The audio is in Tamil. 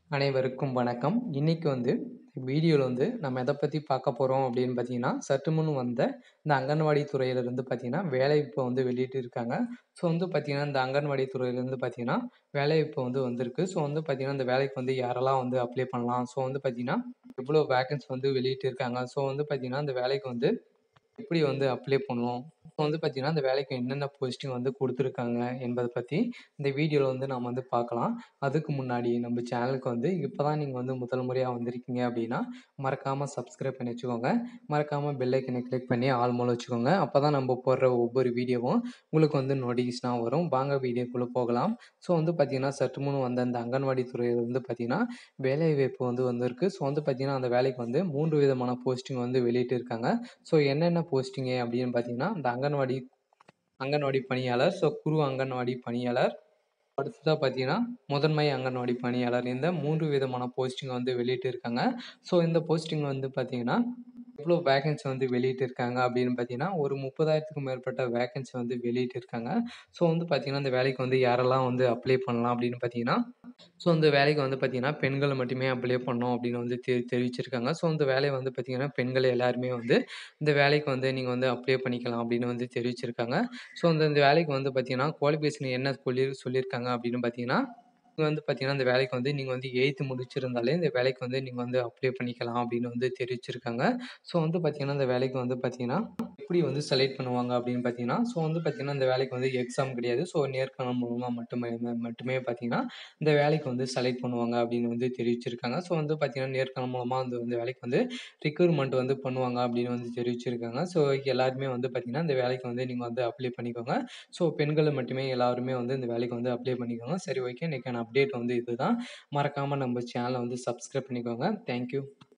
அனைவருக்கும் வணக்கம். இன்னைக்கு வந்து வீடியோல வந்து நம்ம எத பத்தி பார்க்க போறோம் அப்படின்னு பார்த்தீங்கன்னா, சற்று முன் வந்த இந்த அங்கன்வாடி துறையிலிருந்து பார்த்தீங்கன்னா, வேலைவாய்ப்பு வந்து வெளியிட்டிருக்காங்க. ஸோ வந்து பார்த்தீங்கன்னா, இந்த அங்கன்வாடி துறையிலிருந்து பார்த்தீங்கன்னா, வேலைவாய்ப்பு வந்து வந்திருக்கு. ஸோ வந்து பார்த்தீங்கன்னா, இந்த வேலைக்கு வந்து யாரெல்லாம் வந்து அப்ளை பண்ணலாம்? ஸோ வந்து பார்த்தீங்கன்னா, எவ்வளோ வேக்கன்சி வந்து வெளியிட்டிருக்காங்க? ஸோ வந்து பார்த்தீங்கன்னா, இந்த வேலைக்கு வந்து எப்படி வந்து அப்ளை பண்ணணும்? ஸோ வந்து பார்த்தீங்கன்னா, இந்த வேலைக்கு என்னென்ன போஸ்டிங் வந்து குடுத்துருக்காங்க என்பத பத்தி இந்த வீடியோல வந்து நாம வந்து பார்க்கலாம். அதுக்கு முன்னாடி நம்ம சேனலுக்கு வந்து இப்ப தான் நீங்க வந்து முதல் முறையா வந்திருக்கீங்க அப்படின்னா, மறக்காம சப்ஸ்கிரைப் பண்ணி வச்சுக்கோங்க. மறக்காம பெல் ஐக்கனை கிளிக் பண்ணி ஆல் மோல வச்சுக்கோங்க. அப்பதான் நம்ம போடுற ஒவ்வொரு வீடியோவும் உங்களுக்கு வந்து நோட்டிஃபிகேஷனா வரும். வாங்க வீடியோக்குள்ள போகலாம். ஸோ வந்து பார்த்தீங்கன்னா, சற்று முன் வந்த இந்த அங்கன்வாடி துறையிலிருந்து பார்த்தீங்கன்னா, வேலைவாய்ப்பு வந்து வந்திருக்கு. ஸோ வந்து பார்த்தீங்கன்னா, அந்த வேலைக்கு வந்து 3 விதமான போஸ்டிங் வந்து வெளியிட்டிருக்காங்க. ஸோ என்னென்ன போஸ்டிங்கு அப்படின்னு பார்த்தீங்கன்னா, இந்த அங்கன்வாடி அங்கன்வாடி பணியாளர், ஸோ குழு அங்கன்வாடி பணியாளர், அடுத்ததா பார்த்தீங்கன்னா, முதன்மை அங்கன்வாடி பணியாளர் இந்த 3 விதமான போஸ்டிங் வந்து வெளியிட்டிருக்காங்க. ஸோ இந்த போஸ்டிங் வந்து பார்த்தீங்கன்னா, எவ்வளோ வேக்கன்சி வந்து வெளியிட்டிருக்காங்க அப்படின்னு பார்த்தீங்கன்னா, ஒரு 30,000க்கும் மேற்பட்ட வேக்கன்சி வந்து வெளியிட்டிருக்காங்க. ஸோ வந்து பார்த்தீங்கன்னா, இந்த வேலைக்கு வந்து யாரெல்லாம் வந்து அப்ளை பண்ணலாம் அப்படின்னு பார்த்தீங்கன்னா, ஸோ இந்த வேலைக்கு வந்து பார்த்தீங்கன்னா, பெண்கள் மட்டுமே அப்ளை பண்ணணும் அப்படின்னு வந்து தெ தெரிவிச்சிருக்காங்க. ஸோ இந்த வேலை வந்து பார்த்தீங்கன்னா, பெண்கள் எல்லாருமே வந்து இந்த வேலைக்கு வந்து நீங்க வந்து அப்ளை பண்ணிக்கலாம் அப்படின்னு வந்து தெரிவிச்சிருக்காங்க. ஸோ இந்த இந்த வேலைக்கு வந்து பார்த்தீங்கன்னா, குவாலிஃபிகேஷன் என்ன சொல்லி சொல்லியிருக்காங்க அப்படின்னு பார்த்தீங்கன்னா, இது வந்து பார்த்தீங்கன்னா, இந்த வேலைக்கு வந்து நீங்க வந்து 8த் முடிச்சிருந்தாலே இந்த வேலைக்கு வந்து நீங்க வந்து அப்ளை பண்ணிக்கலாம் அப்படின்னு வந்து தெரிவிச்சிருக்காங்க. ஸோ வந்து பார்த்தீங்கன்னா, இந்த வேலைக்கு வந்து பார்த்தீங்கன்னா, எப்படி வந்து செலக்ட் பண்ணுவாங்க அப்படின்னு பார்த்தீங்கன்னா, ஸோ வந்து பார்த்தீங்கன்னா, இந்த வேலைக்கு வந்து எக்ஸாம் கிடையாது. ஸோ நேர்காணல் மூலமா மட்டுமே மட்டுமே பார்த்தீங்கன்னா, இந்த வேலைக்கு வந்து செலக்ட் பண்ணுவாங்க அப்படின்னு வந்து தெரிவிச்சிருக்காங்க. ஸோ வந்து பார்த்தீங்கன்னா, நேர்காணல் மூலமா வந்து இந்த வேலைக்கு வந்து ரிக்ரூட்மெண்ட் வந்து பண்ணுவாங்க அப்படின்னு வந்து தெரிவிச்சிருக்காங்க. ஸோ எல்லாருமே வந்து பார்த்தீங்கன்னா, இந்த வேலைக்கு வந்து நீங்க வந்து அப்ளை பண்ணிக்கோங்க. ஸோ பெண்கள் மட்டுமே எல்லாருமே வந்து இந்த வேலைக்கு வந்து அப்ளை பண்ணிக்கோங்க. சரி ஓகே. இன்னைக்கான அப்டேட் வந்து இதுதான். மறக்காம நம்ம சேனல வந்து சப்ஸ்கிரைப் பண்ணிக்கோங்க. Thank you.